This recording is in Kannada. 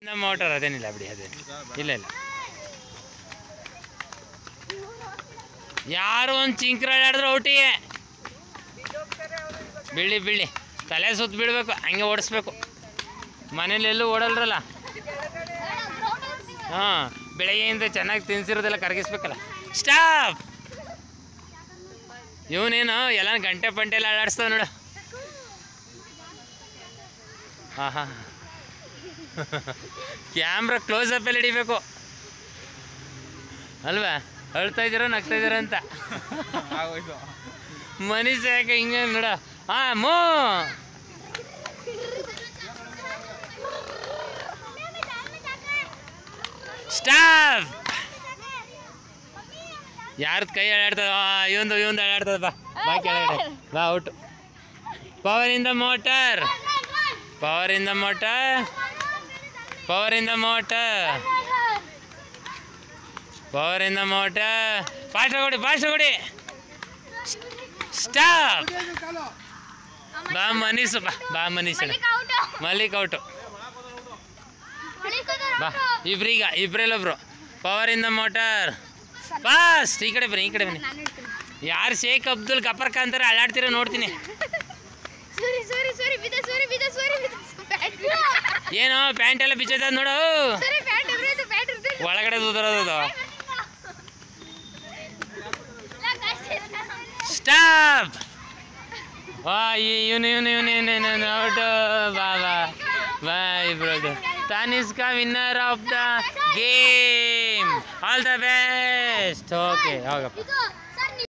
ನಮ್ಮ ಮೋಟರ್ ಅದೇನಿಲ್ಲ ಬಿಡಿ ಅದೇನು ಇಲ್ಲ ಇಲ್ಲ ಯಾರು ಒಂದು ಚಿಂಕ್ರಾಡಿದ್ರೆ ಔಟಿಗೆ ಬೀಳಿ ಬೀಳಿ ತಲೆ ಸುತ್ತ ಬೀಳ್ಬೇಕು ಹಂಗೆ ಓಡಿಸ್ಬೇಕು ಮನೇಲಿ ಎಲ್ಲೂ ಓಡಲ್ರಲ್ಲ ಹಾಂ ಬೆಳಗ್ಗೆಯಿಂದ ಚೆನ್ನಾಗಿ ತಿನ್ಸಿರೋದೆಲ್ಲ ಕರಗಿಸ್ಬೇಕಲ್ಲ ಸ್ಟಾಪ್ ಇವನೇನು ಎಲ್ಲ ಗಂಟೆ ಪಂಟೆ ಎಲ್ಲ ಆಡಾಡಿಸ್ತಾವ ನೋಡು ಹಾಂ ಹಾಂ ಕ್ಯಾಮ್ರಾ ಕ್ಲೋಸ್ ಅಪ್ಪಲ್ಲಿ ಹಿಡಿಬೇಕು ಅಲ್ವಾ ಅಳ್ತಾ ಇದ್ದೀರೋ ನಗ್ತಾ ಇದ್ದೀರೋ ಅಂತ ಆಗೋಯ್ತು ಮನುಷ್ಯ ಯಾಕೆ ಹಿಂಗೆ ನೋಡ ಹಾ ಮೋ ಸ್ಟಾಪ್ ಯಾರ್ದು ಕೈ ಅಲ್ಲಾಡ್ತದ ಇವಂದು ಇವಂದು ಅಲ್ಲಾಡ್ತದ ಬಾ ಬಾ ಕೆಳಗಡೆ ಬಾ out power in the motor power in the motor power in the motor power in the motor fast ಕೊಡಿ ಫಾಸ್ಟ್ ಕೊಡಿ ಸ್ಟಾಪ್ ಬಾ ಮನೀಸು ಬಾ ಬಾ ಮನೀಸಣ ಮಲ್ಲಿಕ್ ಔಟು ಬಾ ಇಬ್ರೀಗ ಇಬ್ರಲ್ಲೊಬ್ರು power in the motor fast ಈ ಕಡೆ ಬನ್ನಿ ಈ ಕಡೆ ಬನ್ನಿ ಯಾರು ಶೇಖ್ ಅಬ್ದುಲ್ ಗಫರ್ ಖಾನ್ ಅಂತಾರೆ ಅಳ್ಳಾಡ್ತೀರ ನೋಡ್ತೀನಿ ಸೂರಿ ಸೂರಿ ಸೂರಿ ಬಿದ ಸೂರಿ ಬಿದ ಸೂರಿ ಬಿದ ಏನೋ ಪ್ಯಾಂಟ್ ಎಲ್ಲ ಬಿಚ್ಚದ ನೋಡು ಸೂರಿ ಬ್ಯಾಟ್ ಇರ್ಬೇಕು ಬ್ಯಾಟ್ ಇರ್ಬೇಕು ಒಳಗಡೆ ಉದುರೋದು ಸ್ಟಾಪ್ ವಾ ಇವನು ಇವನು ಇವನು ಇವನು ಔಟ್ ಬಾ ಬಾ ಬಾ ಇಬ್ರದು ತಾನಿಸ್ಕಾ winner of the game all the best okay ಹೋಗಪ್ಪ ಇದು